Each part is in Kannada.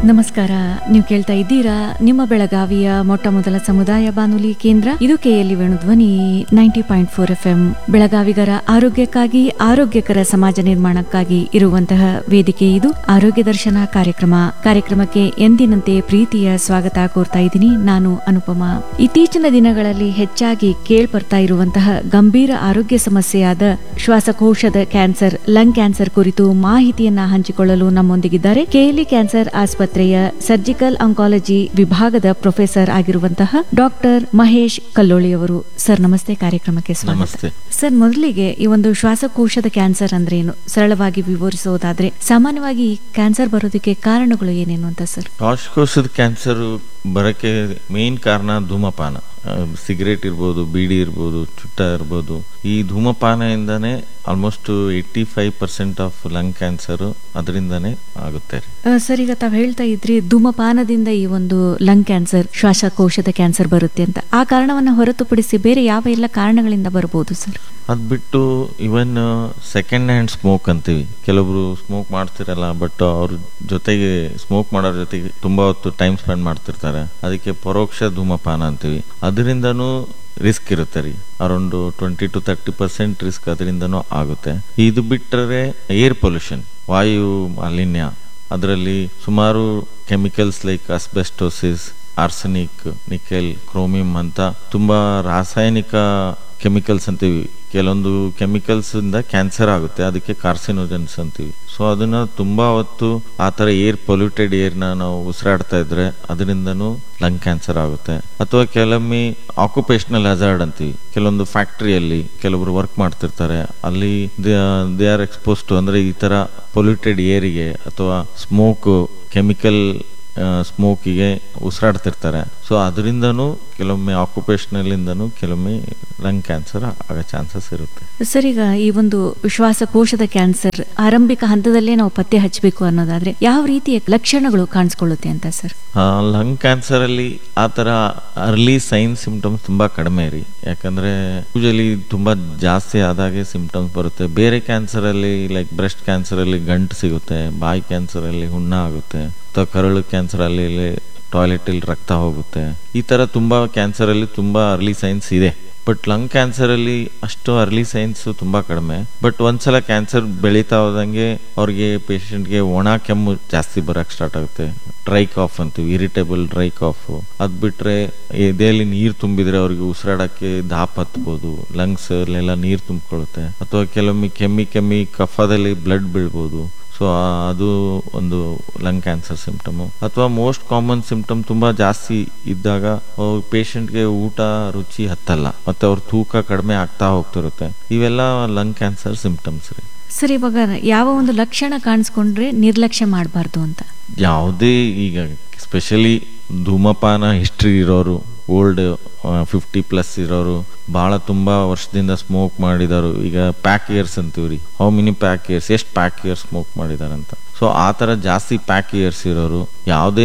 ನಮಸ್ಕಾರ ನೀವು ಕೇಳ್ತಾ ಇದ್ದೀರಾ ನಿಮ್ಮ ಬೆಳಗಾವಿಯ ಮೊಟ್ಟ ಮೊದಲ ಸಮುದಾಯ ಬಾನುಲಿ ಕೇಂದ್ರ ಇದು KLE Venudhwani ninety point four F M ಬೆಳಗಾವಿಗರ ಆರೋಗ್ಯಕ್ಕಾಗಿ ಆರೋಗ್ಯಕರ ಸಮಾಜ ನಿರ್ಮಾಣಕ್ಕಾಗಿ ಇರುವಂತಹ ವೇದಿಕೆ ಇದು ಆರೋಗ್ಯ ದರ್ಶನ ಕಾರ್ಯಕ್ರಮ ಕಾರ್ಯಕ್ರಮಕ್ಕೆ ಎಂದಿನಂತೆ ಪ್ರೀತಿಯ ಸ್ವಾಗತ ಕೋರ್ತಾ ಇದ್ದೀನಿ ನಾನು ಅನುಪಮ ಇತ್ತೀಚಿನ ದಿನಗಳಲ್ಲಿ ಹೆಚ್ಚಾಗಿ ಕೇಳ್ಬರ್ತಾ ಇರುವಂತಹ ಗಂಭೀರ ಆರೋಗ್ಯ ಸಮಸ್ಯೆಯಾದ ಶ್ವಾಸಕೋಶದ ಕ್ಯಾನ್ಸರ್ ಲಂಗ್ ಕ್ಯಾನ್ಸರ್ ಕುರಿತು ಮಾಹಿತಿಯನ್ನ ಹಂಚಿಕೊಳ್ಳಲು ನಮ್ಮೊಂದಿಗಿದ್ದಾರೆ ಕೆಎಲ್ಇ ಕ್ಯಾನ್ಸರ್ ಆಸ್ಪತ್ರೆಯ ಸರ್ಜಿಕಲ್ ಆಂಕಾಲಜಿ ವಿಭಾಗದ ಪ್ರೊಫೆಸರ್ ಆಗಿರುವಂತಹ ಡಾಕ್ಟರ್ ಮಹೇಶ್ ಕಲ್ಲೋಳಿ ಅವರು ಸರ್ ನಮಸ್ತೆ ಕಾರ್ಯಕ್ರಮಕ್ಕೆ ಸ್ವಾಗತ ನಮಸ್ತೆ. ಸರ್ ಮೊದಲಿಗೆ ಈ ಒಂದು ಶ್ವಾಸಕೋಶದ ಕ್ಯಾನ್ಸರ್ ಅಂದ್ರೆ ಏನು ಸರಳವಾಗಿ ವಿವರಿಸೋದಾದ್ರೆ ಸಾಮಾನ್ಯವಾಗಿ ಈ ಕ್ಯಾನ್ಸರ್ ಬರೋದಕ್ಕೆ ಕಾರಣಗಳು ಏನೇನು ಅಂತ ಸರ್ ಶ್ವಾಸಕೋಶದ ಕ್ಯಾನ್ಸರ್ ಬರಕ್ಕೆ ಮೇನ್ ಕಾರಣ ಧೂಮಪಾನ ಆ, ಸಿಗರೇಟ್ ಇರ್ಬೋದು ಬೀಡಿ ಇರ್ಬೋದು ಚುಟ್ಟ ಇರ್ಬೋದು ಈ ಧೂಮಪಾನದಿಂದನೇ almost eighty five percent of lung cancer ಅದರಿಂದನೇ ಆಗುತ್ತೆ ರೀ ಆ, ಸರ್ ಈಗ ತಾವ್ ಹೇಳ್ತಾ ಇದ್ರಿ ಧೂಮಪಾನದಿಂದ ಈ ಒಂದು ಲಂಗ್ ಕ್ಯಾನ್ಸರ್ ಶ್ವಾಸಕೋಶದ ಕ್ಯಾನ್ಸರ್ ಬರುತ್ತೆ ಅಂತ ಆ ಕಾರಣವನ್ನ ಹೊರತುಪಡಿಸಿ ಬೇರೆ ಯಾವ ಎಲ್ಲ ಕಾರಣಗಳಿಂದ ಬರಬಹುದು ಸರ್ ಅದ್ ಬಿಟ್ಟು ಇವನ್ ಸೆಕೆಂಡ್ ಹ್ಯಾಂಡ್ ಸ್ಮೋಕ್ ಅಂತೀವಿ ಕೆಲವೊಬ್ರು ಸ್ಮೋಕ್ ಮಾಡ್ತಿರಲ್ಲ ಬಟ್ ಅವ್ರ ಜೊತೆಗೆ ಸ್ಮೋಕ್ ಮಾಡೋರ ಜೊತೆಗೆ ತುಂಬಾ ಹೊತ್ತು ಟೈಮ್ ಸ್ಪೆಂಡ್ ಮಾಡ್ತಿರ್ತಾರೆ ಅದಕ್ಕೆ ಪರೋಕ್ಷ ಧೂಮಪಾನ ಅಂತೀವಿ ಅದರಿಂದನೂ ರಿಸ್ಕ್ ಇರುತ್ತೆ ರೀ around twenty to thirty percent risk ಅದರಿಂದನೂ ಆಗುತ್ತೆ ಇದು ಬಿಟ್ಟರೆ ಏರ್ ಪೊಲ್ಯೂಷನ್ ವಾಯು ಮಾಲಿನ್ಯ ಅದರಲ್ಲಿ ಸುಮಾರು chemicals like asbestosis arsenic nickel chromium ಅಂತ ತುಂಬಾ ರಾಸಾಯನಿಕ ಕೆಮಿಕಲ್ಸ್ ಅಂತೀವಿ ಕೆಲವೊಂದು ಕೆಮಿಕಲ್ಸ್ ಇಂದ ಕ್ಯಾನ್ಸರ್ ಆಗುತ್ತೆ ಅದಕ್ಕೆ ಕಾರ್ಸಿನೋಜನ್ಸ್ ಅಂತೀವಿ ಸೊ ಅದನ್ನ ತುಂಬಾ ಹೊತ್ತು ಆ ತರ ಏರ್ ಪೊಲ್ಯೂಟೆಡ್ ಏರ್ನ ನಾವು ಉಸಿರಾಡ್ತಾ ಇದ್ರೆ ಅದರಿಂದನೂ ಲಂಗ್ ಕ್ಯಾನ್ಸರ್ ಆಗುತ್ತೆ ಅಥವಾ ಕೆಲವೊಮ್ಮೆ ಆಕ್ಯುಪೇಷನಲ್ ಹಜಾರ್ಡ್ ಅಂತೀವಿ ಕೆಲವೊಂದು ಫ್ಯಾಕ್ಟ್ರಿಯಲ್ಲಿ ಕೆಲವರು ವರ್ಕ್ ಮಾಡ್ತಿರ್ತಾರೆ ಅಲ್ಲಿ ದೇ ಆರ್ ಎಕ್ಸ್ಪೋಸ್ ಟು ಅಂದ್ರೆ ಈ ತರ ಪೊಲ್ಯೂಟೆಡ್ ಏರಿಗೆ ಅಥವಾ ಸ್ಮೋಕ್ ಕೆಮಿಕಲ್ ಸ್ಮೋಕಿಗೆ ಉಸಿರಾಡ್ತಿರ್ತಾರೆ ಸೊ ಅದರಿಂದನೂ ಕೆಲವೊಮ್ಮೆ ಆಕ್ಯುಪೇಷನಲ್ ಇಂದನೂ ಕೆಲವೊಮ್ಮೆ ಲಂಗ್ ಕ್ಯಾನ್ಸರ್ ಆಗೋ ಚಾನ್ಸಸ್ ಇರುತ್ತೆ ಸರ್ ಈಗ ಈ ಒಂದು ಶ್ವಾಸಕೋಶದ ಕ್ಯಾನ್ಸರ್ ಆರಂಭಿಕ ಹಂತದಲ್ಲೇ ನಾವು ಪತ್ತೆ ಹಚ್ಚಬೇಕು ಅನ್ನೋದಾದ್ರೆ ಯಾವ ರೀತಿಯ ಲಕ್ಷಣಗಳು ಕಾಣಿಸ್ಕೊಳ್ಳುತ್ತೆ ಅಂತ ಸರ್ ಲಂಗ್ ಕ್ಯಾನ್ಸರ್ ಅಲ್ಲಿ ಆ ತರ ಅರ್ಲಿ ಸೈನ್ ಸಿಂಪ್ಟಮ್ಸ್ ತುಂಬಾ ಕಡಿಮೆ ರೀ ಯಾಕಂದ್ರೆ ಯೂಶಲಿ ತುಂಬಾ ಜಾಸ್ತಿ ಆದಾಗೆ ಸಿಂಪ್ಟಮ್ಸ್ ಬರುತ್ತೆ ಬೇರೆ ಕ್ಯಾನ್ಸರ್ ಅಲ್ಲಿ ಲೈಕ್ ಬ್ರೆಸ್ಟ್ ಕ್ಯಾನ್ಸರ್ ಅಲ್ಲಿ ಗಂಟು ಸಿಗುತ್ತೆ ಬಾಯಿ ಕ್ಯಾನ್ಸರ್ ಅಲ್ಲಿ ಹುಣ್ಣ ಆಗುತ್ತೆ ಅಥವಾ ಕರಳು ಕ್ಯಾನ್ಸರ್ ಅಲ್ಲಿ ಟಾಯ್ಲೆಟ್ ಅಲ್ಲಿ ರಕ್ತ ಹೋಗುತ್ತೆ ಈ ತರ ತುಂಬಾ ಕ್ಯಾನ್ಸರ್ ಅಲ್ಲಿ ತುಂಬಾ ಅರ್ಲಿ ಸೈನ್ಸ್ ಇದೆ ಬಟ್ ಲಂಗ್ ಕ್ಯಾನ್ಸರ್ ಅಲ್ಲಿ ಅಷ್ಟು ಅರ್ಲಿ ಸೈನ್ಸ್ ತುಂಬಾ ಕಡಿಮೆ ಬಟ್ ಒಂದ್ಸಲ ಕ್ಯಾನ್ಸರ್ ಬೆಳೀತಾ ಹೋದಂಗೆ ಅವ್ರಿಗೆ ಪೇಷಂಟ್ಗೆ ಒಣ ಕೆಮ್ಮು ಜಾಸ್ತಿ ಬರಕ್ ಸ್ಟಾರ್ಟ್ ಆಗುತ್ತೆ ಡ್ರೈ ಕಾಫ್ ಅಂತೀವಿ ಇರಿಟೇಬಲ್ ಡ್ರೈ ಕಾಫ್ ಅದ್ ಬಿಟ್ರೆ ಎದೆಯಲ್ಲಿ ನೀರ್ ತುಂಬಿದ್ರೆ ಅವ್ರಿಗೆ ಉಸಿರಾಡಕ್ಕೆ ದಾಪ್ ಹತ್ಬೋದು ಲಂಗ್ಸ್ ಅಲ್ಲೆಲ್ಲ ನೀರ್ ತುಂಬಿಕೊಳ್ಳುತ್ತೆ ಅಥವಾ ಕೆಲವೊಮ್ಮೆ ಕೆಮ್ಮಿ ಕೆಮ್ಮಿ ಕಫದಲ್ಲಿ ಬ್ಲಡ್ ಬೀಳ್ಬೋದು ಸೊ ಅದು ಒಂದು ಲಂಗ್ ಕ್ಯಾನ್ಸರ್ ಸಿಂಪ್ಟಮು ಅಥವಾ ಮೋಸ್ಟ್ ಕಾಮನ್ ಸಿಂಪ್ಟಮ್ ತುಂಬಾ ಜಾಸ್ತಿ ಇದ್ದಾಗ ಪೇಷಂಟ್ಗೆ ಊಟ ರುಚಿ ಹತ್ತಲ್ಲ ಮತ್ತೆ ಅವ್ರ ತೂಕ ಕಡಿಮೆ ಆಗ್ತಾ ಹೋಗ್ತಿರುತ್ತೆ ಇವೆಲ್ಲ ಲಂಗ್ ಕ್ಯಾನ್ಸರ್ ಸಿಂಪ್ಟಮ್ಸ್ ರೀ ಸರ್ ಇವಾಗ ಯಾವ ಒಂದು ಲಕ್ಷಣ ಕಾಣಿಸ್ಕೊಂಡ್ರೆ ನಿರ್ಲಕ್ಷ್ಯ ಮಾಡಬಾರ್ದು ಅಂತ ಯಾವುದೇ ಈಗ ಸ್ಪೆಷಲಿ ಧೂಮಪಾನ ಹಿಸ್ಟ್ರಿ ಇರೋರು ಓಲ್ಡ್ ಫಿಫ್ಟಿ ಪ್ಲಸ್ ಇರೋರು ಭಾಳ ತುಂಬಾ ವರ್ಷದಿಂದ ಸ್ಮೋಕ್ ಮಾಡಿದಾರು ಈಗ ಪ್ಯಾಕ್ ಇಯರ್ಸ್ ಅಂತೀವ್ರಿ ಹೌ ಮಿನಿ ಪ್ಯಾಕ್ ಇಯರ್ಸ್ ಎಷ್ಟು ಪ್ಯಾಕ್ ಇಯರ್ಸ್ ಸ್ಮೋಕ್ ಮಾಡಿದಾರಂತ ಸೊ ಆ ಥರ ಜಾಸ್ತಿ ಪ್ಯಾಕ್ ಇಯರ್ಸ್ ಇರೋರು ಯಾವುದೇ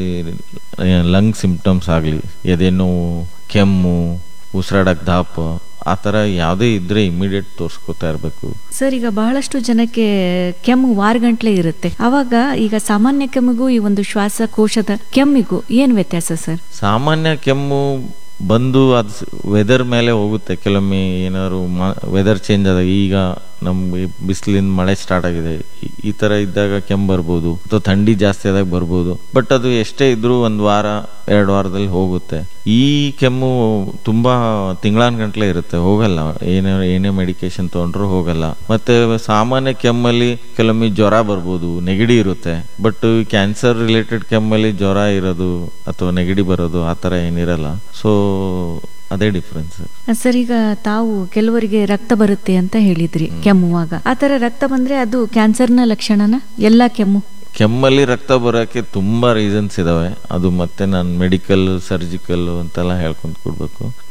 ಲಂಗ್ ಸಿಂಪ್ಟಮ್ಸ್ ಆಗಲಿ ಎದೆ ನೋವು ಕೆಮ್ಮು ಉಸಿರಾಡಕ್ ದಾಪ ಆ ಥರ ಯಾವುದೇ ಇದ್ರೆ ಇಮಿಡಿಯೇಟ್ ತೋರಿಸ್ಕೊತಾ ಇರಬೇಕು ಸರ್ ಈಗ ಬಹಳಷ್ಟು ಜನಕ್ಕೆ ಕೆಮ್ಮು ವಾರಗಂಟ್ಲೆ ಇರುತ್ತೆ ಅವಾಗ ಈಗ ಸಾಮಾನ್ಯ ಕೆಮ್ಮಿಗೂ ಈ ಒಂದು ಶ್ವಾಸಕೋಶದ ಕೆಮ್ಮಿಗೂ ಏನ್ ವ್ಯತ್ಯಾಸ ಸರ್ ಸಾಮಾನ್ಯ ಕೆಮ್ಮು ಬಂದು ಅದು ವೆದರ್ ಮೇಲೆ ಹೋಗುತ್ತೆ ಕೆಲವೊಮ್ಮೆ ಏನಾದ್ರು ವೆದರ್ ಚೇಂಜ್ ಆದಾಗ ಈಗ ನಮ್ಗೆ ಬಿಸಿಲಿಂದ ಮಳೆ ಸ್ಟಾರ್ಟ್ ಆಗಿದೆ ಈ- ಈ ತರ ಇದ್ದಾಗ ಕೆಮ್ಮು ಬರ್ಬೋದು ಅಥವಾ ಥಂಡಿ ಜಾಸ್ತಿ ಆದಾಗ ಬರ್ಬೋದು ಬಟ್ ಅದು ಎಷ್ಟೇ ಇದ್ರೂ ಒಂದ್ ವಾರ ಎರಡು ವಾರದಲ್ಲಿ ಹೋಗುತ್ತೆ ಈ ಕೆಮ್ಮು ತುಂಬಾ ತಿಂಗಳಾನ್ ಗಂಟ್ಲೆ ಇರುತ್ತೆ ಹೋಗಲ್ಲ ಏನೇ ಏನೇ ಮೆಡಿಕೇಶನ್ ತಗೊಂಡ್ರು ಹೋಗಲ್ಲ ಮತ್ತೆ ಸಾಮಾನ್ಯ ಕೆಮ್ಮಲ್ಲಿ ಕೆಲವೊಮ್ಮೆ ಜ್ವರ ಬರ್ಬೋದು ನೆಗಡಿ ಇರುತ್ತೆ ಬಟ್ ಕ್ಯಾನ್ಸರ್ ರಿಲೇಟೆಡ್ ಕೆಮ್ಮಲ್ಲಿ ಜ್ವರ ಇರೋದು ಅಥವಾ ನೆಗಡಿ ಬರೋದು ಆ ಥರ ಏನಿರಲ್ಲ ಸೊ ಅದೇ ಡಿಫ್ರೆನ್ಸ್ ಸರ್ ಈಗ ತಾವು ಕೆಲವರಿಗೆ ರಕ್ತ ಬರುತ್ತೆ ಅಂತ ಹೇಳಿದ್ರಿ ಕೆಮ್ಮುವಾಗ ಆ ತರ ರಕ್ತ ಬಂದ್ರೆ ಅದು ಕ್ಯಾನ್ಸರ್ನ ಲಕ್ಷಣನ ಎಲ್ಲಾ ಕೆಮ್ಮು ಕೆಮ್ಮಲ್ಲಿ ರಕ್ತ ಬರೋಕ್ಕೆ ತುಂಬಾ ರೀಸನ್ಸ್ ಇದಾವೆ ಅದು ಮತ್ತೆ ನಾನು ಮೆಡಿಕಲ್ ಸರ್ಜಿಕಲ್ ಅಂತೆಲ್ಲ ಹೇಳ್ಕೊಂತ ಕೊಡ್ಬೇಕು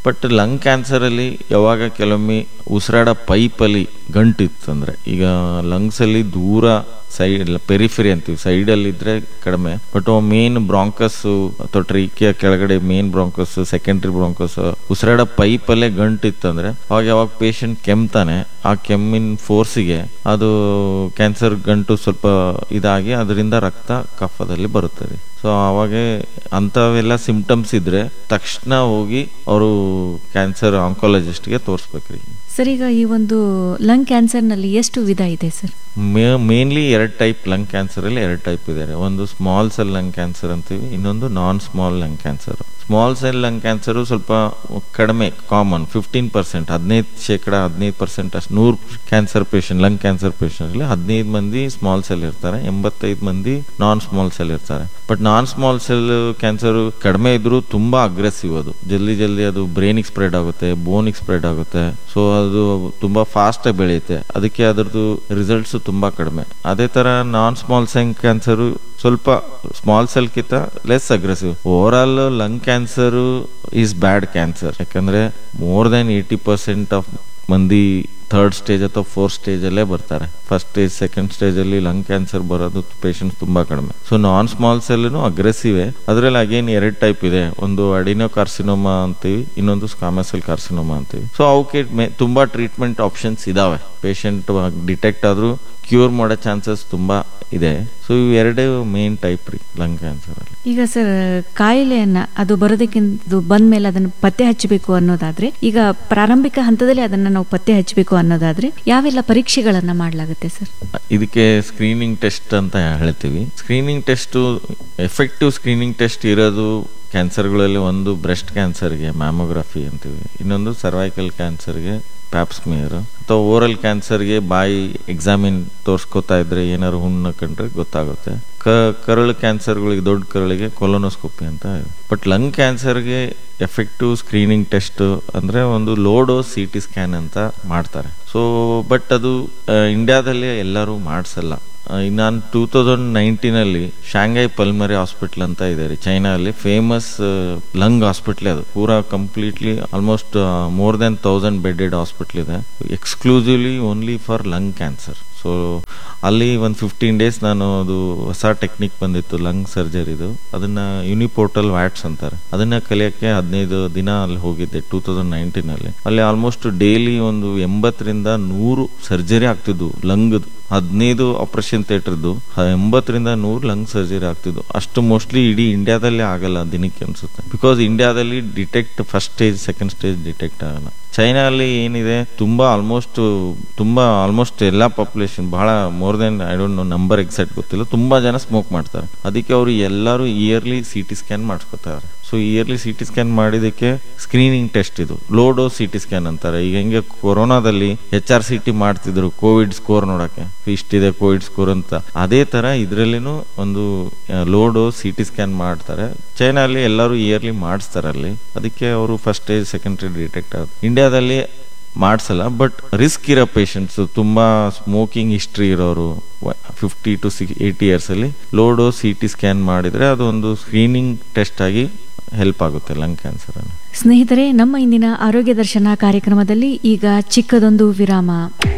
ಬಟ್ ಲಂಗ್ ಕ್ಯಾನ್ಸರಲ್ಲಿ ಯಾವಾಗ ಕೆಲವೊಮ್ಮೆ ಉಸಿರಾಡ ಪೈಪಲ್ಲಿ ಗಂಟಿತ್ತಂದ್ರೆ ಈಗ ಲಂಗ್ಸಲ್ಲಿ ದೂರ ಸೈಡ್ ಪೆರಿಫೆರಿ ಅಂತೀವಿ ಸೈಡಲ್ಲಿ ಇದ್ರೆ ಕಡಿಮೆ ಬಟ್ ಮೇನ್ ಬ್ರಾಂಕಸ್ ಅಥವಾ ಟ್ರೀಕಿಯ ಕೆಳಗಡೆ ಮೇನ್ ಬ್ರಾಂಕಸ್ ಸೆಕೆಂಡ್ರಿ ಬ್ರಾಂಕಸ್ ಉಸಿರಾಡ ಪೈಪಲ್ಲೇ ಗಂಟಿತ್ತಂದ್ರೆ ಅವಾಗ ಯಾವಾಗ ಪೇಷಂಟ್ ಕೆಮ್ತಾನೆ ಆ ಕೆಮ್ಮಿನ ಫೋರ್ಸಿಗೆ ಅದು ಕ್ಯಾನ್ಸರ್ ಗಂಟು ಸ್ವಲ್ಪ ಇದಾಗಿ ಅದರಿಂದ ರಕ್ತ ಕಫದಲ್ಲಿ ಬರುತ್ತದೆ ಸೊ ಅವಾಗ ಅಂಥವೆಲ್ಲ ಸಿಂಪ್ಟಮ್ಸ್ ಇದ್ರೆ ತಕ್ಷಣ ಹೋಗಿ ಅವರು ಕ್ಯಾನ್ಸರ್ ಆಂಕಾಲಜಿಸ್ಟ್ಗೆ ತೋರಿಸ್ಬೇಕ್ರಿ ಸರ್ ಈಗ ಈ ಒಂದು ಲಂಗ್ ಕ್ಯಾನ್ಸರ್ನಲ್ಲಿ ಎಷ್ಟು ವಿಧ ಇದೆ ಸರ್ ಮೇನ್ಲಿ ಎರಡು ಟೈಪ್ ಲಂಗ್ ಕ್ಯಾನ್ಸರ್ ಅಲ್ಲಿ ಎರಡು ಟೈಪ್ ಇದೆ ಒಂದು ಸ್ಮಾಲ್ ಸೆಲ್ ಲಂಗ್ ಕ್ಯಾನ್ಸರ್ ಅಂತೀವಿ ಇನ್ನೊಂದು non small lung cancer small cell lung cancer ಸ್ವಲ್ಪ ಕಡಿಮೆ ಕಾಮನ್ ಫಿಫ್ಟೀನ್ ಪರ್ಸೆಂಟ್ ಹದಿನೈದು ಶೇಕಡ ಹದಿನೈದು ಪರ್ಸೆಂಟ್ ಅಷ್ಟು ನೂರು cancer patient lung cancer patient ಅಲ್ಲಿ ಹದಿನೈದು ಮಂದಿ ಸ್ಮಾಲ್ ಸೆಲ್ ಇರ್ತಾರೆ ಎಂಬತ್ತೈದು ಮಂದಿ ನಾನ್ ಸ್ಮಾಲ್ ಸೆಲ್ ಇರ್ತಾರೆ but non small cell cancer ಕಡಿಮೆ ಇದ್ರೂ ತುಂಬಾ ಅಗ್ರೆಸಿವ್ ಅದು ಜಲ್ದಿ ಜಲ್ದಿ ಅದು ಬ್ರೈನಿಗೆ ಸ್ಪ್ರೆಡ್ ಆಗುತ್ತೆ ಬೋನಿಗೆ ಸ್ಪ್ರೆಡ್ ಆಗುತ್ತೆ ಸೊ ಅದು ತುಂಬಾ ಫಾಸ್ಟ್ ಆಗಿ ಬೆಳೆಯುತ್ತೆ ಅದಕ್ಕೆ ಅದರದ್ದು ರಿಸಲ್ಟ್ಸ್ ತುಂಬಾ ಕಡಿಮೆ ಅದೇ ತರ ನಾನ್ ಸ್ಮಾಲ್ ಸೆಲ್ ಕ್ಯಾನ್ಸರ್ ಸ್ವಲ್ಪ ಸ್ಮಾಲ್ ಸೆಲ್ ಕಿಂತ less aggressive overall lung cancer is bad cancer ಯಾಕಂದ್ರೆ more than eighty percent of ಮಂದಿ ಥರ್ಡ್ ಸ್ಟೇಜ್ ಅಥವಾ ಫೋರ್ತ್ ಸ್ಟೇಜ್ ಅಲ್ಲೇ ಬರ್ತಾರೆ ಫಸ್ಟ್ ಸ್ಟೇಜ್ ಸೆಕೆಂಡ್ ಸ್ಟೇಜ್ ಅಲ್ಲಿ ಲಂಗ್ ಕ್ಯಾನ್ಸರ್ ಬರೋದು ಪೇಷಂಟ್ಸ್ ತುಂಬಾ ಕಡಿಮೆ so non small cell aggressive ಅದ್ರಲ್ಲಿ ಅಗೇನ್ ಎರಡು ಟೈಪ್ ಇದೆ ಒಂದು ಅಡಿನೋ ಕಾರ್ಸಿನೋಮಾ ಅಂತೀವಿ ಇನ್ನೊಂದು ಸ್ಕಾಮಸೆಲ್ ಕಾರ್ಸಿನೋಮಾ ಅಂತೀವಿ ಸೊ ಅವಕ್ಕೆ ಮೆ- ತುಂಬಾ ಟ್ರೀಟ್ಮೆಂಟ್ ಆಪ್ಷನ್ಸ್ ಇದಾವೆ ಪೇಷಂಟ್ ಡಿಟೆಕ್ಟ್ ಆದ್ರೂ ಕ್ಯೂರ್ ಮಾಡೋ ಚಾನ್ಸಸ್ ತುಂಬಾ ಇದೆ ಸೊ ಇವು ಎರಡೇ ಮೇನ್ ಟೈಪ್ ರೀ ಲಂಗ್ ಕ್ಯಾನ್ಸರ್ ಅಲ್ಲಿ ಈಗ ಸರ್ ಕಾಯಿಲೆಯನ್ನ ಅದು ಬರೋದಕ್ಕಿಂತ ಬಂದ ಮೇಲೆ ಅದನ್ನು ಪತ್ತೆ ಹಚ್ಚಬೇಕು ಅನ್ನೋದಾದ್ರೆ ಈಗ ಪ್ರಾರಂಭಿಕ ಹಂತದಲ್ಲಿ ಅದನ್ನ ನಾವು ಪತ್ತೆ ಹಚ್ಚಬೇಕು ಅನ್ನೋದಾದ್ರೆ ಯಾವೆಲ್ಲ ಪರೀಕ್ಷೆಗಳನ್ನ ಮಾಡಲಾಗುತ್ತೆ ಸರ್ ಇದಕ್ಕೆ ಸ್ಕ್ರೀನಿಂಗ್ ಟೆಸ್ಟ್ ಅಂತ ಹೇಳ್ತೀವಿ screening test effective screening test ಇರೋದು ಕ್ಯಾನ್ಸರ್ಗಳಲ್ಲಿ ಒಂದು ಬ್ರೆಸ್ಟ್ ಕ್ಯಾನ್ಸರ್ಗೆ ಮ್ಯಾಮೋಗ್ರಫಿ ಅಂತೀವಿ ಇನ್ನೊಂದು ಸರ್ವೈಕಲ್ ಕ್ಯಾನ್ಸರ್ಗೆ ಪ್ಯಾಪ್ಸ್ಮಿಯರ್ ಅಥವಾ ಓರಲ್ ಕ್ಯಾನ್ಸರ್ಗೆ ಬಾಯಿ ಎಕ್ಸಾಮಿನ್ ತೋರಿಸ್ಕೊತಾ ಇದ್ರೆ ಏನಾದ್ರು ಹುಣ್ಣು ಕಂಡ್ರೆ ಗೊತ್ತಾಗುತ್ತೆ ಕ ಕರಳು ಕ್ಯಾನ್ಸರ್ಗಳಿಗೆ ದೊಡ್ಡ ಕರಳಿಗೆ ಕೊಲೊನೋಸ್ಕೋಪಿ ಅಂತ ಇದೆ ಬಟ್ ಲಂಗ್ ಕ್ಯಾನ್ಸರ್ಗೆ ಎಫೆಕ್ಟಿವ್ ಸ್ಕ್ರೀನಿಂಗ್ ಟೆಸ್ಟ್ ಅಂದ್ರೆ ಒಂದು ಲೋಡೋ ಸಿ ಟಿ ಸ್ಕ್ಯಾನ್ ಅಂತ ಮಾಡ್ತಾರೆ ಸೊ ಬಟ್ ಅದು ಇಂಡಿಯಾದಲ್ಲಿ ಎಲ್ಲರೂ ಮಾಡಿಸಲ್ಲ ನಾನು ಟೂ ತೌಸಂಡ್ ನೈನ್ಟೀನಲ್ಲಿ ಶಾಂಘೈ ಪಲ್ಮರಿ ಹಾಸ್ಪಿಟಲ್ ಅಂತ ಇದೆ ರೀ ಚೈನಾದಲ್ಲಿ ಫೇಮಸ್ ಲಂಗ್ ಹಾಸ್ಪಿಟ್ಲ್ ಅದು ಪೂರಾ completely almost more than thousand bedded hospital ಇದೆ exclusively only for lung cancer so ಅಲ್ಲಿ ಒಂದು ಫಿಫ್ಟೀನ್ ಡೇಸ್ ನಾನು ಅದು ಹೊಸ ಟೆಕ್ನಿಕ್ ಬಂದಿತ್ತು ಲಂಗ್ ಸರ್ಜರಿದು ಅದನ್ನ ಯುನಿಪೋರ್ಟಲ್ ವ್ಯಾಟ್ಸ್ ಅಂತಾರೆ ಅದನ್ನ ಕಲಿಯಕ್ಕೆ ಹದಿನೈದು ದಿನ ಅಲ್ಲಿ ಹೋಗಿದ್ದೆ ಟೂ ತೌಸಂಡ್ ನೈನ್ಟೀನ್ ಅಲ್ಲಿ ಅಲ್ಲಿ ಆಲ್ಮೋಸ್ಟ್ ಡೈಲಿ ಒಂದು ಎಂಬತ್ತರಿಂದ ನೂರು ಸರ್ಜರಿ ಆಗ್ತಿದ್ವು ಲಂಗ್ ಹದಿನೈದು ಆಪರೇಷನ್ ಥಿಯೇಟರ್ದು ಎಂಬತ್ತರಿಂದ ನೂರು ಲಂಗ್ ಸರ್ಜರಿ ಆಗ್ತಿದ್ವು ಅಷ್ಟು ಮೋಸ್ಟ್ಲಿ ಇಡೀ ಇಂಡಿಯಾದಲ್ಲೇ ಆಗಲ್ಲ ದಿನಕ್ಕೆ ಅನ್ಸುತ್ತೆ ಬಿಕಾಸ್ ಇಂಡಿಯಾದಲ್ಲಿ detect first stage second stage detect ಆಗಲ್ಲ ಚೈನಾದಲ್ಲಿ ಏನಿದೆ ತುಂಬಾ ಆಲ್ಮೋಸ್ಟ್ ತುಂಬಾ ಆಲ್ಮೋಸ್ಟ್ ಎಲ್ಲಾ ಪಾಪ್ಯುಲೇಷನ್ ಬಹಳ more than I don't know number exact ಗೊತ್ತಿಲ್ಲ ತುಂಬಾ ಜನ ಸ್ಮೋಕ್ ಮಾಡ್ತಾರೆ ಅದಕ್ಕೆ ಅವರು ಎಲ್ಲರೂ ಇಯರ್ಲಿ ಸಿ ಟಿ ಸ್ಕ್ಯಾನ್ ಮಾಡಿಸ್ಕೊತಾರೆ so early C T scan ಮಾಡಿದಕ್ಕೆ ಸ್ಕ್ರೀನಿಂಗ್ ಟೆಸ್ಟ್ ಇದು ಲೋಡೋ ಸಿ ಟಿ ಸ್ಕ್ಯಾನ್ ಅಂತಾರೆ ಈಗ ಹೆಂಗೆ ಕೊರೋನಾದಲ್ಲಿ ಎಚ್ ಆರ್ ಸಿ ಟಿ ಮಾಡ್ತಿದ್ರು ಕೋವಿಡ್ ಸ್ಕೋರ್ ನೋಡಕ್ಕೆ ಇಷ್ಟಿದೆ ಕೋವಿಡ್ ಸ್ಕೋರ್ ಅಂತ ಅದೇ ತರ ಇದ್ರಲ್ಲಿನೂ ಒಂದು ಲೋಡೋ ಸಿ ಟಿ ಸ್ಕ್ಯಾನ್ ಮಾಡ್ತಾರೆ ಚೈನಾಲಿ ಎಲ್ಲರೂ ಇಯರ್ಲಿ ಮಾಡಿಸ್ತಾರೆ ಅಲ್ಲಿ ಅದಕ್ಕೆ ಅವರು first stage second stage detect ಆಗುತ್ತೆ ಇಂಡಿಯಾದಲ್ಲಿ ಮಾಡಿಸಲ್ಲ ಬಟ್ ರಿಸ್ಕ್ ಇರೋ ಪೇಷಂಟ್ಸ್ ತುಂಬಾ ಸ್ಮೋಕಿಂಗ್ ಹಿಸ್ಟ್ರಿ ಇರೋರು fifty to six eighty years ಅಲ್ಲಿ ಲೋಡೋ ಸಿ ಟಿ ಸ್ಕ್ಯಾನ್ ಮಾಡಿದ್ರೆ ಅದು ಒಂದು ಸ್ಕ್ರೀನಿಂಗ್ ಟೆಸ್ಟ್ ಆಗಿ ಹೆಲ್ಪ್ ಆಗುತ್ತೆ ಲಂಗ್ ಕ್ಯಾನ್ಸರ್ ಅಲ್ಲಿ ಸ್ನೇಹಿತರೆ ನಮ್ಮ ಇಂದಿನ ಆರೋಗ್ಯ ದರ್ಶನ ಕಾರ್ಯಕ್ರಮದಲ್ಲಿ ಈಗ ಚಿಕ್ಕದೊಂದು ವಿರಾಮ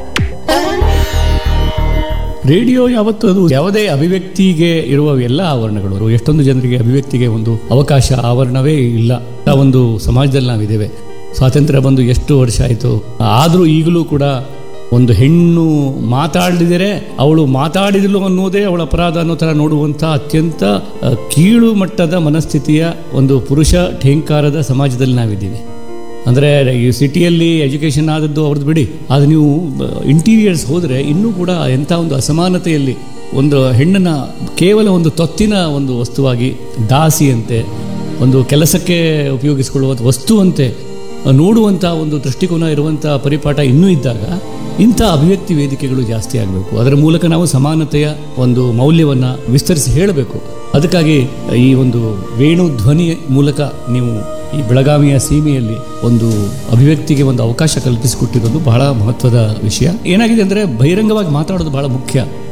ರೇಡಿಯೋ ಯಾವತ್ತು ಅದು ಯಾವುದೇ ಅಭಿವ್ಯಕ್ತಿಗೆ ಇರುವ ಎಲ್ಲ ಆವರಣಗಳು ಎಷ್ಟೊಂದು ಜನರಿಗೆ ಅಭಿವ್ಯಕ್ತಿಗೆ ಒಂದು ಅವಕಾಶ ಆವರಣವೇ ಇಲ್ಲ ಆ ಒಂದು ಸಮಾಜದಲ್ಲಿ ನಾವಿದ್ದೇವೆ ಸ್ವಾತಂತ್ರ್ಯ ಬಂದು ಎಷ್ಟು ವರ್ಷ ಆಯಿತು ಆದರೂ ಈಗಲೂ ಕೂಡ ಒಂದು ಹೆಣ್ಣು ಮಾತಾಡಿದರೆ ಅವಳು ಮಾತಾಡಿದಳು ಅನ್ನೋದೇ ಅವಳ ಅಪರಾಧ ಅನ್ನೋ ಥರ ನೋಡುವಂಥ ಅತ್ಯಂತ ಅ, ಕೀಳು ಮಟ್ಟದ ಮನಸ್ಥಿತಿಯ ಒಂದು ಪುರುಷ ಠೇಂಕಾರದ ಸಮಾಜದಲ್ಲಿ ನಾವಿದ್ದೀವಿ ಅಂದರೆ ಈ ಸಿಟಿಯಲ್ಲಿ ಎಜುಕೇಷನ್ ಆದದ್ದು ಅವ್ರದ್ದು ಬಿಡಿ ಆದರೆ ನೀವು ಇಂಟೀರಿಯರ್ಸ್ ಹೋದರೆ ಇನ್ನೂ ಕೂಡ ಎಂಥ ಒಂದು ಅಸಮಾನತೆಯಲ್ಲಿ ಒಂದು ಹೆಣ್ಣನ್ನು ಕೇವಲ ಒಂದು ತೊತ್ತಿನ ಒಂದು ವಸ್ತುವಾಗಿ ದಾಸಿಯಂತೆ ಒಂದು ಕೆಲಸಕ್ಕೆ ಉಪಯೋಗಿಸಿಕೊಳ್ಳುವ ವಸ್ತುವಂತೆ ನೋಡುವಂಥ ಒಂದು ದೃಷ್ಟಿಕೋನ ಇರುವಂಥ ಪರಿಪಾಠ ಇನ್ನೂ ಇದ್ದಾಗ ಇಂಥ ಅಭಿವ್ಯಕ್ತಿ ವೇದಿಕೆಗಳು ಜಾಸ್ತಿ ಆಗಬೇಕು ಅದರ ಮೂಲಕ ನಾವು ಸಮಾನತೆಯ ಒಂದು ಮೌಲ್ಯವನ್ನು ವಿಸ್ತರಿಸಿ ಹೇಳಬೇಕು ಅದಕ್ಕಾಗಿ ಈ ಒಂದು ವೇಣು ಧ್ವನಿ ಮೂಲಕ ನೀವು ಈ ಬೆಳಗಾವಿಯ ಸೀಮೆಯಲ್ಲಿ ಒಂದು ಅಭಿವ್ಯಕ್ತಿಗೆ ಒಂದು ಅವಕಾಶ ಕಲ್ಪಿಸಿಕೊಟ್ಟಿರೋದು ಬಹಳ ಮಹತ್ವದ ವಿಷಯ ಏನಾಗಿದೆ ಅಂದರೆ ಬಹಿರಂಗವಾಗಿ ಮಾತಾಡೋದು ಬಹಳ ಮುಖ್ಯ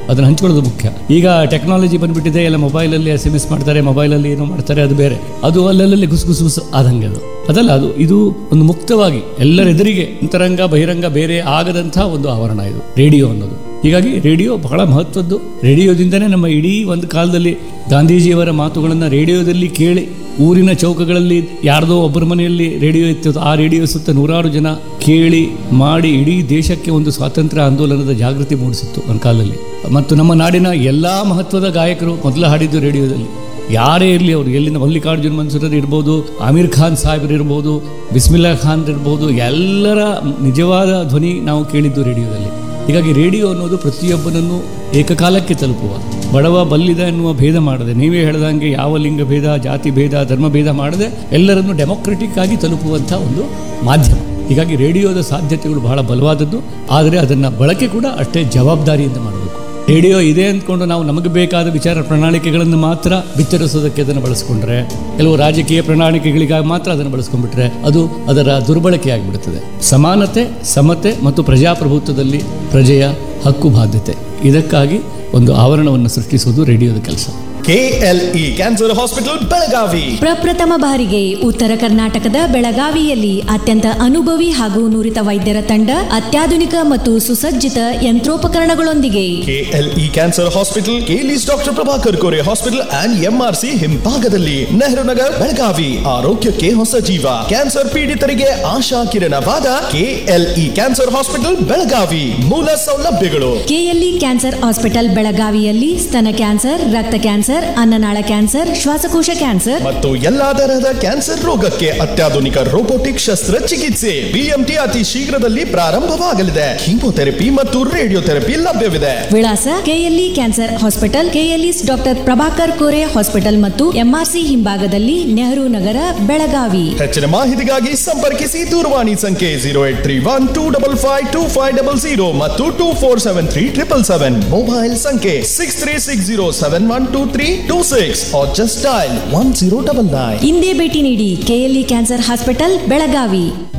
ಅದನ್ನು ಹಂಚ್ಕೊಳ್ಳೋದು ಮುಖ್ಯ ಈಗ ಟೆಕ್ನಾಲಜಿ ಬಂದ್ಬಿಟ್ಟಿದೆ ಎಲ್ಲ ಮೊಬೈಲಲ್ಲಿ ಎಸ್ ಎಮ್ ಎಸ್ ಮಾಡ್ತಾರೆ ಮೊಬೈಲಲ್ಲಿ ಏನೋ ಮಾಡ್ತಾರೆ ಅದು ಬೇರೆ ಅದು ಅಲ್ಲಲ್ಲಿ ಗುಸ್ ಗುಸ್ ಗುಸ್ ಆದಂಗೆ ಅದು ಅದಲ್ಲ ಅದು ಇದು ಒಂದು ಮುಕ್ತವಾಗಿ ಎಲ್ಲರೆದುರಿಗೆ ಅಂತರಂಗ ಬಹಿರಂಗ ಬೇರೆ ಆಗದಂತಹ ಒಂದು ಆವರಣ ಇದು ರೇಡಿಯೋ ಅನ್ನೋದು ಹೀಗಾಗಿ ರೇಡಿಯೋ ಬಹಳ ಮಹತ್ವದ್ದು ರೇಡಿಯೋದಿಂದನೇ ನಮ್ಮ ಇಡೀ ಒಂದು ಕಾಲದಲ್ಲಿ ಗಾಂಧೀಜಿಯವರ ಮಾತುಗಳನ್ನು ರೇಡಿಯೋದಲ್ಲಿ ಕೇಳಿ ಊರಿನ ಚೌಕಗಳಲ್ಲಿ ಯಾರ್ದೋ ಒಬ್ಬರ ಮನೆಯಲ್ಲಿ ರೇಡಿಯೋ ಇತ್ತು ಆ ರೇಡಿಯೋ ಸುತ್ತ ನೂರಾರು ಜನ ಕೇಳಿ ಮಾಡಿ ಇಡೀ ದೇಶಕ್ಕೆ ಒಂದು ಸ್ವಾತಂತ್ರ್ಯ ಆಂದೋಲನದ ಜಾಗೃತಿ ಮೂಡಿಸಿತ್ತು ಒಂದು ಕಾಲದಲ್ಲಿ ಮತ್ತು ನಮ್ಮ ನಾಡಿನ ಎಲ್ಲಾ ಮಹತ್ವದ ಗಾಯಕರು ಮೊದಲು ಹಾಡಿದ್ದು ರೇಡಿಯೋದಲ್ಲಿ ಯಾರೇ ಇರಲಿ ಅವರು ಎಲ್ಲಿಂದ ಮಲ್ಲಿಕಾರ್ಜುನ್ ಮನ್ಸೂರರ್ ಇರ್ಬೋದು ಆಮೀರ್ ಖಾನ್ ಸಾಹೇಬ್ರು ಇರ್ಬೋದು ಬಿಸ್ಮಿಲ್ಲಾ ಖಾನ್ ಇರ್ಬೋದು ಎಲ್ಲರ ನಿಜವಾದ ಧ್ವನಿ ನಾವು ಕೇಳಿದ್ದು ರೇಡಿಯೋದಲ್ಲಿ ಹೀಗಾಗಿ ರೇಡಿಯೋ ಅನ್ನೋದು ಪ್ರತಿಯೊಬ್ಬನನ್ನು ಏಕಕಾಲಕ್ಕೆ ತಲುಪುವ ಬಡವ ಬಲ್ಲಿದ ಎನ್ನುವ ಭೇದ ಮಾಡದೆ ನೀವೇ ಹೇಳ್ದಂಗೆ ಯಾವ ಲಿಂಗ ಭೇದ ಜಾತಿ ಭೇದ ಧರ್ಮ ಭೇದ ಮಾಡದೆ ಎಲ್ಲರನ್ನು ಡೆಮೊಕ್ರೆಟಿಕ್ ಆಗಿ ತಲುಪುವಂಥ ಒಂದು ಮಾಧ್ಯಮ ಹೀಗಾಗಿ ರೇಡಿಯೋದ ಸಾಧ್ಯತೆಗಳು ಬಹಳ ಬಲವಾದದ್ದು ಆದರೆ ಅದನ್ನು ಬಳಕೆ ಕೂಡ ಅಷ್ಟೇ ಜವಾಬ್ದಾರಿಯಿಂದ ಮಾಡಬೇಕು ರೇಡಿಯೋ ಇದೆ ಅಂದ್ಕೊಂಡು ನಾವು ನಮಗೆ ಬೇಕಾದ ವಿಚಾರ ಪ್ರಣಾಳಿಕೆಗಳನ್ನು ಮಾತ್ರ ಬಿತ್ತರಿಸೋದಕ್ಕೆ ಅದನ್ನು ಬಳಸ್ಕೊಂಡ್ರೆ ಕೆಲವು ರಾಜಕೀಯ ಪ್ರಣಾಳಿಕೆಗಳಿಗಾಗಿ ಮಾತ್ರ ಅದನ್ನು ಬಳಸ್ಕೊಂಡ್ಬಿಟ್ರೆ ಅದು ಅದರ ದುರ್ಬಳಕೆ ಆಗಿಬಿಡುತ್ತದೆ ಸಮಾನತೆ ಸಮತೆ ಮತ್ತು ಪ್ರಜಾಪ್ರಭುತ್ವದಲ್ಲಿ ಪ್ರಜೆಯ ಹಕ್ಕು ಬಾಧ್ಯತೆ ಇದಕ್ಕಾಗಿ ಒಂದು ಆವರಣವನ್ನು ಸೃಷ್ಟಿಸುವುದು ರೇಡಿಯೋದ ಕೆಲಸ ಕೆಎಲ್ಇ ಕ್ಯಾನ್ಸರ್ ಹಾಸ್ಪಿಟಲ್ ಬೆಳಗಾವಿ ಪ್ರಪ್ರಥಮ ಬಾರಿಗೆ ಉತ್ತರ ಕರ್ನಾಟಕದ ಬೆಳಗಾವಿಯಲ್ಲಿ ಅತ್ಯಂತ ಅನುಭವಿ ಹಾಗೂ ನುರಿತ ವೈದ್ಯರ ತಂಡ ಅತ್ಯಾಧುನಿಕ ಮತ್ತು ಸುಸಜ್ಜಿತ ಯಂತ್ರೋಪಕರಣಗಳೊಂದಿಗೆ KLE cancer hospital KLE's doctor Prabhakar Kore hospital and MRC ಹಿಂಭಾಗದಲ್ಲಿ ನೆಹರು ನಗರ್ ಬೆಳಗಾವಿ ಆರೋಗ್ಯಕ್ಕೆ ಹೊಸ ಜೀವ ಕ್ಯಾನ್ಸರ್ ಪೀಡಿತರಿಗೆ ಆಶಾ ಕಿರಣವಾದ ಕೆಎಲ್ಇ ಕ್ಯಾನ್ಸರ್ ಹಾಸ್ಪಿಟಲ್ ಬೆಳಗಾವಿ ಮೂಲ ಸೌಲಭ್ಯಗಳು ಕೆಎಲ್ಇ ಕ್ಯಾನ್ಸರ್ ಹಾಸ್ಪಿಟಲ್ ಬೆಳಗಾವಿಯಲ್ಲಿ ಸ್ತನ ಕ್ಯಾನ್ಸರ್ ರಕ್ತ ಕ್ಯಾನ್ಸರ್ ಅನ್ನನಾಳ ಕ್ಯಾನ್ಸರ್ ಶ್ವಾಸಕೋಶ ಕ್ಯಾನ್ಸರ್ ಮತ್ತು ಎಲ್ಲಾ ತರಹದ ಕ್ಯಾನ್ಸರ್ ರೋಗಕ್ಕೆ ಅತ್ಯಾಧುನಿಕ ರೋಬೋಟಿಕ್ ಶಸ್ತ್ರಚಿಕಿತ್ಸೆ ಬಿಎಂಟಿ ಅತಿ ಶೀಘ್ರದಲ್ಲಿ ಪ್ರಾರಂಭವಾಗಲಿದೆ ಕೀಮೋಥೆರಪಿ ಮತ್ತು ರೇಡಿಯೋಥೆರಪಿ ಲಭ್ಯವಿದೆ ವಿಳಾಸ KLE cancer hospital KLE's doctor Prabhakar Kore hospital ಮತ್ತು ಎಂಆರ್ಸಿ ಹಿಂಭಾಗದಲ್ಲಿ ನೆಹರು ನಗರ ಬೆಳಗಾವಿ ಹೆಚ್ಚಿನ ಮಾಹಿತಿಗಾಗಿ ಸಂಪರ್ಕಿಸಿ ದೂರವಾಣಿ ಸಂಖ್ಯೆ zero eight three one two double five two five double zero ಮತ್ತು two four seven three triple seven mobile ಸಂಖ್ಯೆ six three six zero seven one two three two six just dial one zero double nine ಇಂದೇ ಭೇಟಿ ನೀಡಿ ಕೆಎಲ್ಇ ಕ್ಯಾನ್ಸರ್ ಹಾಸ್ಪಿಟಲ್ ಬೆಳಗಾವಿ